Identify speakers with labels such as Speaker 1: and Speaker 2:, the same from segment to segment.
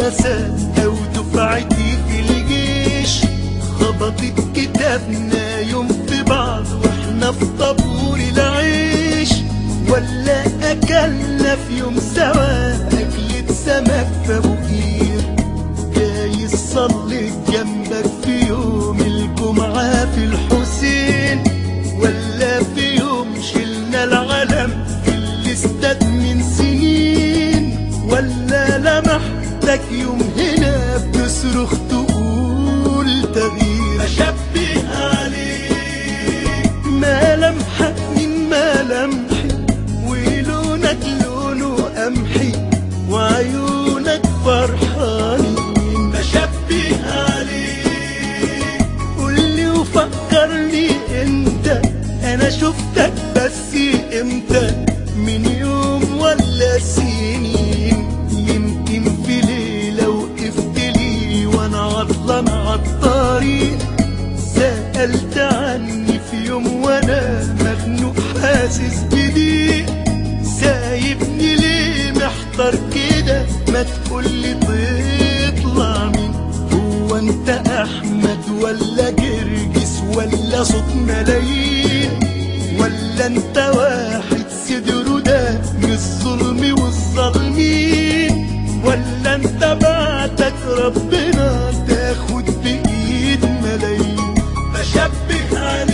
Speaker 1: المدرسة أو دفعتي في الجيش خبطت كتابنا يوم في بعض واحنا في طابور العيش ولا أكلنا في يوم سوا أكلة سمك في أبو قير جايز صليت جنبك في يوم الجمعة في الحسين ولا في يوم شلنا العلم في الاستاد من سنين ولا لمحتك يوم هنا بتصرخ تقول تغيير أشبه عليك ملامحك من ملامحي ولونك لونه قمحي وعيونك فرحانين بشبه عليك قولي وفكرني انت انا شفتك بس امتى من يوم ولا سنين يمكن في ليلة وقفت لي وانا عطلان عالطريق سألت عني في يوم وانا مخنوق حاسس بضيق سايبني ليه محتار كده ما تقولي تطلع مين هو انت احمد ولا جرجس ولا صوت ملايين ولا انت واحد صدره ده من الظلم والظالمين ولا انت بعتك ربنا تاخد بايد ملايين بشبه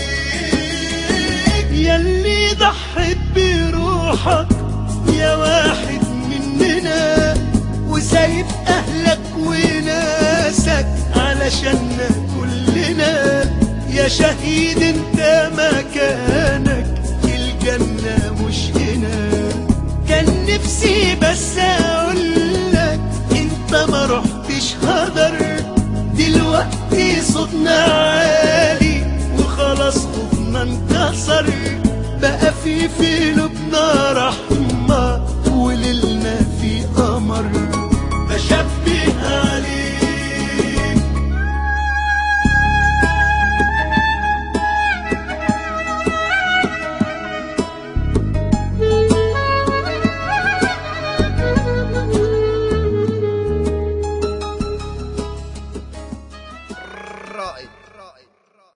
Speaker 1: عليك ياللي ضحت بروحك يا واحد مننا وسايب اهلك وناسك علشاننا كلنا يا شهيد انت مكانك الجنة مش هنا كان نفسي بس اقولك انت ما رحتش هدر دلوقتي صوتنا عالي وخلاص خوفنا انكسر بقى في في قلوبنا